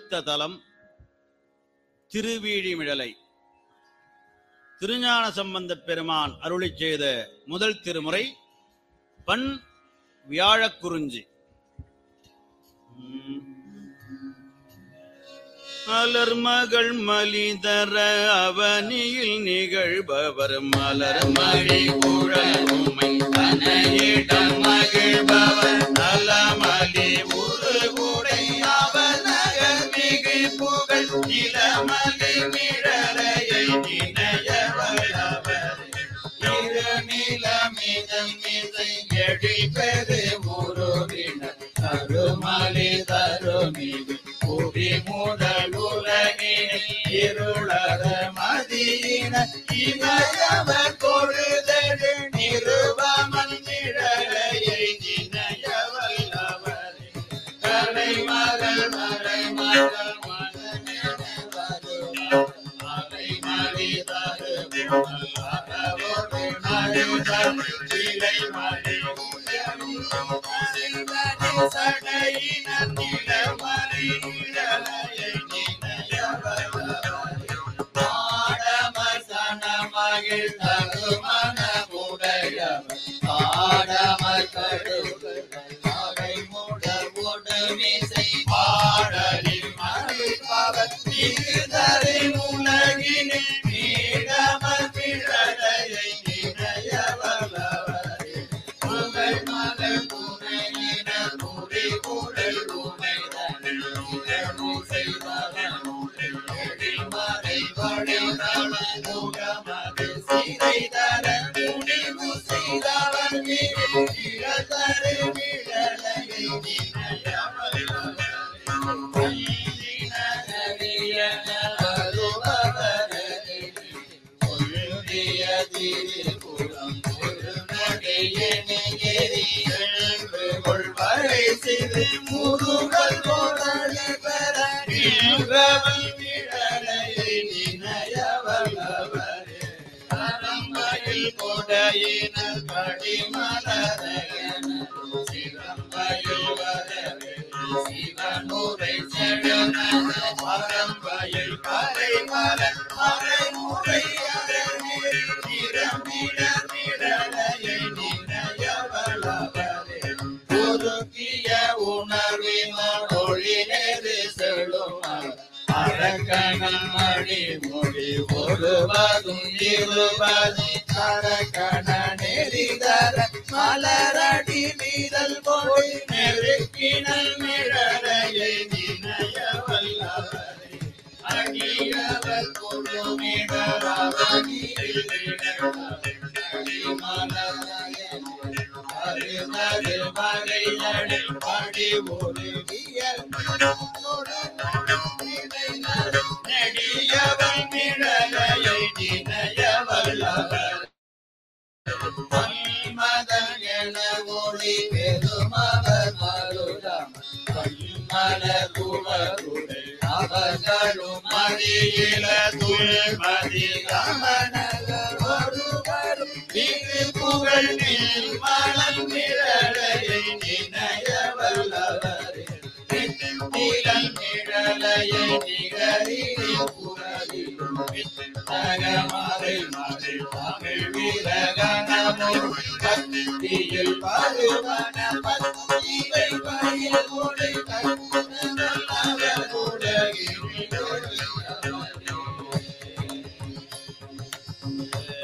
உதித்த தலம் திருவீழிமிழலை திருஞான சம்பந்தப் பெருமான் அருளிச் செய்த முதல் திருமுறை பண் வியாழக்குறிஞ்சி மலர்மகள் மலிதர அவனியில் நிகழ்பவர் மலர் மழி குழலுமை தனையிடம் மகிழ்பவர் நலமலி உருகுடை அவநகர் மிகு புகழ் நிலமலி மிழலையை நினையவளவர் திருநிலமிதம் மிசை எழிப்பெரு உருவினர் தருமலி தருமிகு புவி முதல் உலகினில் இருளற மதியின இமயவர் கொழுதடு நிறுவமன் நிழலையை நினையவல்லவர் கலை மகள் மறை மகள் மகனென வருவார். அலை மறி தரு புகழ் அறவோடு நடுதல் இலை மறி சடையின நிலமறி நிழலையை நினையவல்லவர் ஆடமர் சனமகிழ் தகுமனமுடையவர் ஆடமர் கடுகுகள் அவை முடவுடமிசை பாடலில் மறுப்பவர் இருதரை உலகினில் நீடமர் பிழலையை நினையவல்லவரே புகழ் மகள் துணையின புரி குடல் உமைதனில் உடனு செய்தவன் எழில் மறை வழிதள முகமது சிறை தர துணிவு செய்தவன் இழதரு விழலையை முருகல் கோடலை பெற நின்றவள் விழலையை நினையவல்லவரே அரம்பையில் கொடையினர் படிமலரையன சிவம்பையில் வரவே சிவனுரை செழுன மரம்பையில் கரை மலர் மறைமுறை அரணீர் நிறமிட நிழலையை நினையவளவரே உருக்கிய உணர்வினால் ஒளி நெறி செழுமார் அரக்கணன் மணி மொழி ஒருவதும் இருபது அரக்கண நெறிதர மலரடி மீதல் போய் நெருக்கினல் மிழலையை நினைய வல்லவரே அடியவர் குழுமிடராவணியில் அருமது மலையடை படி ஒரு நெடியவன் நிழலையை நினைய வல்லவர் மதன் என ஒளி பெருமவர் மருதம் மலர் குமருடை அவர்களும் மதியில துள்மதி கமனகர் ஒருவரும் திரு புகழ் நீல் மணல் நிழலையை நினைய வல்லவரே நிழல் நிழலையை நிகரில் புகழிலும் தகமறை மறை தமிழ் வீரகணமும் பக்தியில் பருவன பத்திரை பயில் கொடை கண்ணவர்